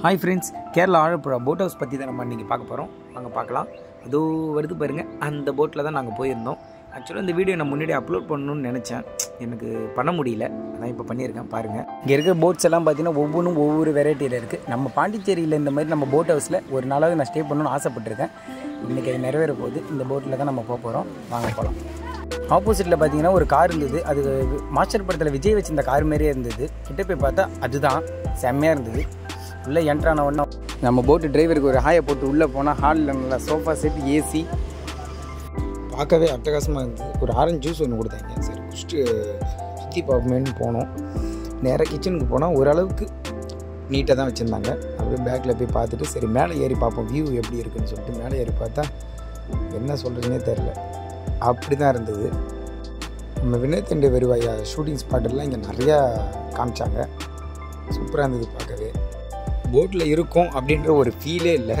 hi friends Kerala Alappuzha boat house பற்றி தான் நம்ம இன்றைக்கி பார்க்க போகிறோம் வாங்க பார்க்கலாம் அதோ வருது பாருங்கள் அந்த போட்டில் தான் நாங்கள் போயிருந்தோம் ஆக்சுவலாக இந்த வீடியோ நான் முன்னாடி அப்லோட் பண்ணணும்னு நினச்சேன் எனக்கு பண்ண முடியல அதான் இப்போ பண்ணியிருக்கேன் பாருங்கள் இங்கே இருக்கிற போட்ஸ் எல்லாம் பார்த்தீங்கன்னா ஒவ்வொன்றும் ஒவ்வொரு வெரைட்டியில் இருக்குது நம்ம பாண்டிச்சேரியில் இந்த மாதிரி நம்ம போட் ஹவுஸில் ஒரு நாளாவது நான் ஸ்டே பண்ணணும்னு ஆசைப்பட்டிருக்கேன் இன்றைக்கி அது நிறைவேற போகுது இந்த போட்டில் தான் நம்ம போக போகிறோம் வாங்க போகலாம் ஆப்போசிட்டில் பார்த்தீங்கன்னா ஒரு கார் இருந்தது அது மாஸ்டர் படத்தில் விஜய் வச்சிருந்த கார் மாதிரியே இருந்தது கிட்ட போய் பார்த்தா அதுதான் செம்மையாக இருந்தது உள்ளே என்ட்ரான உடனே நம்ம போட்டு டிரைவருக்கு ஒரு ஹாயை போட்டு உள்ளே போனால் ஹாலில் நல்லா சோஃபா செட் ஏசி பார்க்கவே அட்டகாசமாக இருந்தது ஒரு ஆரஞ்சு ஜூஸ் ஒன்று கொடுத்தாங்க சரி குடிச்சிட்டு சுற்றி பார்ப்போமேன்னு போனோம் நேராக கிச்சனுக்கு போனால் ஓரளவுக்கு நீட்டாக தான் வச்சுருந்தாங்க அப்படியே பேக்கில் போய் பார்த்துட்டு சரி மேலே ஏறி பார்ப்போம் வியூ எப்படி இருக்குன்னு சொல்லிட்டு மேலே ஏறி பார்த்தா என்ன சொல்கிறதுனே தெரில அப்படி தான் இருந்தது நம்ம வினயத்தண்டு வருவாயா ஷூட்டிங் ஸ்பாட்டெல்லாம் இங்கே நிறையா காமிச்சாங்க சூப்பராக இருந்தது பார்க்கவே போட்டில் இருக்கோம் அப்படின்ற ஒரு ஃபீலே இல்லை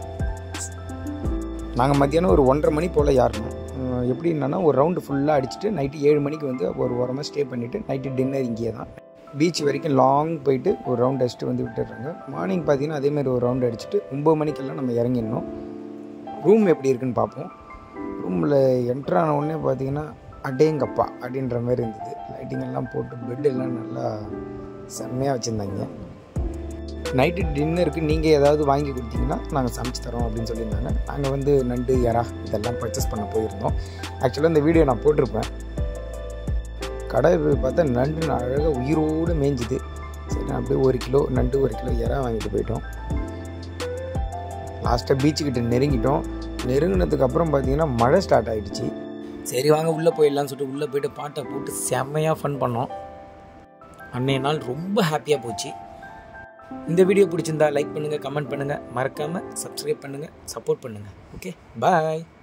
நாங்கள் மத்தியானம் ஒரு ஒன்றரை மணி போல் யாரணும் எப்படின்னா ஒரு ரவுண்டு ஃபுல்லாக அடிச்சுட்டு நைட்டு ஏழு மணிக்கு வந்து ஒரு ஓரமாக ஸ்டே பண்ணிவிட்டு நைட்டு டின்னர் இங்கேயே தான் பீச் வரைக்கும் லாங் போயிட்டு ஒரு ரவுண்ட் அடிச்சுட்டு வந்து விட்டுடுறாங்க மார்னிங் பார்த்தீங்கன்னா அதேமாதிரி ஒரு ரவுண்ட் அடிச்சுட்டு ஒம்பது மணிக்கெல்லாம் நம்ம இறங்கிடணும் ரூம் எப்படி இருக்குன்னு பார்ப்போம் ரூமில் என்ட்ரான உடனே பார்த்தீங்கன்னா அடேங்கப்பா அப்படின்ற மாதிரி இருந்தது லைட்டிங் எல்லாம் போட்டு பெட் எல்லாம் நல்லா செம்மையாக வச்சுருந்தாங்க நைட்டு டின்னருக்கு நீங்கள் ஏதாவது வாங்கி கொடுத்தீங்கன்னா நாங்கள் சமைச்சு தரோம் அப்படின்னு சொல்லியிருந்தாங்க நாங்கள் வந்து நண்டு எறா இதெல்லாம் பர்ச்சேஸ் பண்ண போயிருந்தோம் ஆக்சுவலாக இந்த வீடியோ நான் போட்டிருப்பேன் கடை போய் பார்த்தா நண்டு அழகாக உயிரோடு மேய்ஞ்சுது சரி நான் அப்படியே ஒரு கிலோ நண்டு ஒரு கிலோ எறா வாங்கிட்டு போயிட்டோம் லாஸ்ட்டாக பீச்சுக்கிட்ட நெருங்கிட்டோம் நெருங்கினதுக்கு அப்புறம் பார்த்தீங்கன்னா மழை ஸ்டார்ட் ஆகிடுச்சு சரி வாங்க உள்ளே போயிடலாம்னு சொல்லிட்டு உள்ளே போயிட்டு பாட்டை போட்டு செம்மையாக ஃபன் பண்ணோம் அன்னைய நாள் ரொம்ப ஹாப்பியாக போச்சு இந்த வீடியோ பிடிச்சிருந்தா லைக் பண்ணுங்கள் கமெண்ட் பண்ணுங்கள் மறக்காமல் சப்ஸ்கிரைப் பண்ணுங்கள் சப்போர்ட் பண்ணுங்கள் ஓகே பாய்